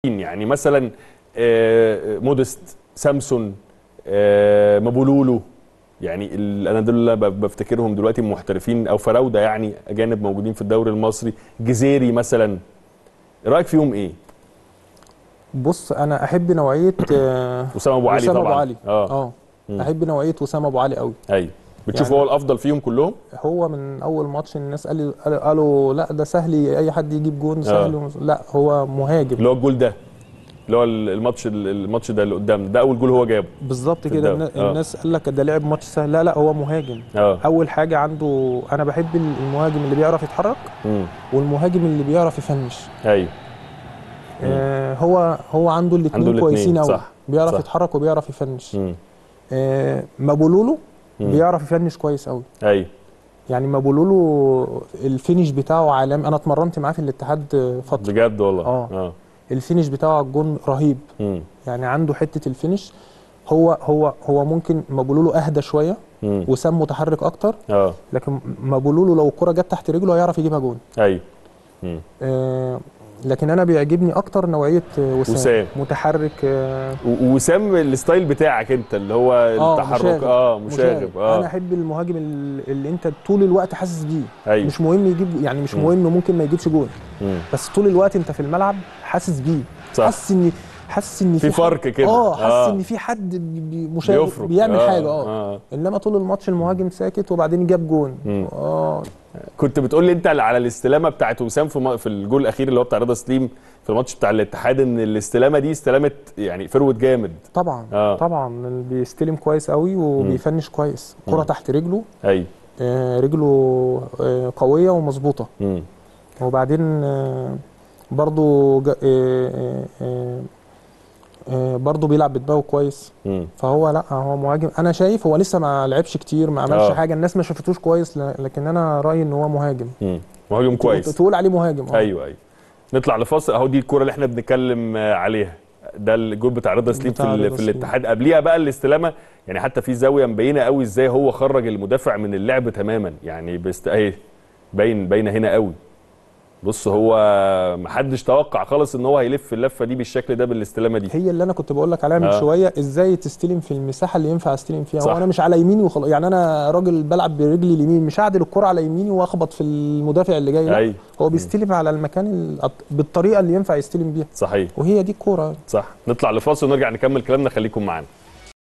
يعني مثلا آه، مودست سامسون آه، مابولولو يعني ال- انا دول اللي ب- بفتكرهم دلوقتي محترفين او فراوده يعني اجانب موجودين في الدوري المصري جزيري مثلا رايك فيهم ايه بص انا احب نوعيه آه، اسامه ابو علي وسام طبعا ابو علي اه اه مم. احب نوعيه وسام ابو علي قوي ايوه بتشوف يعني- هو الافضل فيهم كلهم هو من اول ماتش الناس قال قالوا, قالوا لا ده سهل اي حد يجيب جون سهل ومس- لا هو مهاجم اللي هو الجول ده اللي هو الماتش الماتش ده اللي قدامنا ده اول جول هو جابه بالظبط في كده الدوري. النا- آه. الناس قال لك ده لعب ماتش سهل لا لا هو مهاجم اه اول حاجه عنده انا بحب المهاجم اللي بيعرف يتحرك امم والمهاجم اللي بيعرف يفنش ايوه آه هو هو عنده عنده الاثنين الاتنين، كويسين قوي صح، بيعرف صح. يتحرك وبيعرف يفنش امم آه مابولولو مم. بيعرف يفنش كويس قوي ايوه يعني مابولولو الفينش بتاعه عالمي انا اتمرنت معاه في الاتحاد فتره بجد والله آه. اه الفينش بتاعه على الجون رهيب امم يعني عنده حته الفينش هو هو هو ممكن مابولولو اهدى شويه امم وسام متحرك اكتر اه لكن مابولولو لو الكره جت تحت رجله هيعرف يجيبها جون ايوه امم آه لكن انا بيعجبني اكتر نوعيه آه، وسام, وسام. متحرك آه و- وسام الستايل بتاعك انت اللي هو التحرك مشاغب. اه مشاغب انا اه احب المهاجم ال- اللي انت طول الوقت حاسس بيه ايوه مش مهم يجيب يعني مش مم. مهم ممكن ما يجيبش جون مم. بس طول الوقت انت في الملعب حاسس بيه صح حاسس ان حاسس ان في حد- فرق كده. اه حاسس آه. ان في حد بي- بي- مشارك بيفرق بيعمل آه. حاجه اه آه. انما طول الماتش المهاجم ساكت وبعدين جاب جون مم. اه كنت بتقول لي انت على الاستلامه بتاعت وسام في م- في الجول الاخير اللي هو بتاع رضا سليم في الماتش بتاع الاتحاد ان الاستلامه دي استلامه يعني فروت جامد طبعا آه. طبعا بيستلم كويس قوي وبيفنش كويس كرة مم. تحت رجله ايوه آه رجله آه قويه ومظبوطه مم. وبعدين آه برضو جا- آه آه آه آه برضو بيلعب بدماغه كويس مم. فهو لا هو مهاجم انا شايف هو لسه ما لعبش كتير ما عملش آه. حاجه الناس ما شافتوش كويس ل- لكن انا رايي ان هو مهاجم مم. مهاجم كويس تقول عليه مهاجم اه ايوه ايوه نطلع لفاصل اهو دي الكوره اللي احنا بنتكلم آه، عليها ده الجول بتاع رضا سليم في, بتاع ال- رضا في سليم. الاتحاد قبليها بقى الاستلامه يعني حتى في زاويه مبينه قوي ازاي هو خرج المدافع من اللعب تماما يعني بست اهي باين باينه هنا قوي بص هو محدش توقع خالص ان هو هيلف اللفه دي بالشكل ده بالاستلامه دي هي اللي انا كنت بقول لك عليها من آه. شويه ازاي تستلم في المساحه اللي ينفع استلم فيها صح. هو انا مش على يميني وخلاص يعني انا راجل بلعب برجلي اليمين مش هعدل الكره على يميني واخبط في المدافع اللي جاي لا ايوه هو بيستلم على المكان الأط- بالطريقه اللي ينفع يستلم بيها صحيح وهي دي الكوره صح نطلع لفاصل ونرجع نكمل كلامنا خليكم معانا